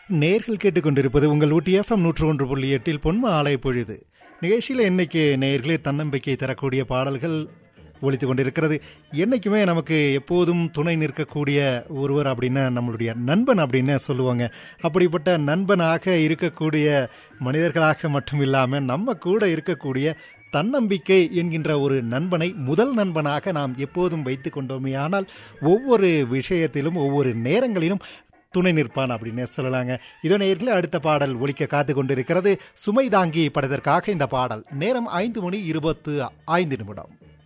நேர்கள் கேட்டுக்கொண்டிருப்பது உங்கள் ஊட்டி எஃப்எம் நூற்று ஒன்று புள்ளி எட்டில் பொன்ம ஆலை பொழுது நிகழ்ச்சியில் இன்னைக்கு நேர்களே தன்னம்பிக்கை தரக்கூடிய பாடல்கள் ஒழித்து கொண்டிருக்கிறது என்னைக்குமே நமக்கு எப்போதும் துணை நிற்கக்கூடிய ஒருவர் அப்படின்னு நம்மளுடைய நண்பன் அப்படின்னு சொல்லுவாங்க அப்படிப்பட்ட நண்பனாக இருக்கக்கூடிய மனிதர்களாக மட்டும் இல்லாமல் நம்ம கூட இருக்கக்கூடிய தன்னம்பிக்கை என்கின்ற ஒரு நண்பனை முதல் நண்பனாக நாம் எப்போதும் வைத்து கொண்டோமே ஆனால் ஒவ்வொரு விஷயத்திலும் ஒவ்வொரு நேரங்களிலும் துணை நிற்பான் அப்படின்னு சொல்லலாங்க இதோ நேரில் அடுத்த பாடல் ஒழிக்க காத்து கொண்டிருக்கிறது சுமை தாங்கி படத்திற்காக இந்த பாடல் நேரம் ஐந்து மணி இருபத்து ஐந்து நிமிடம்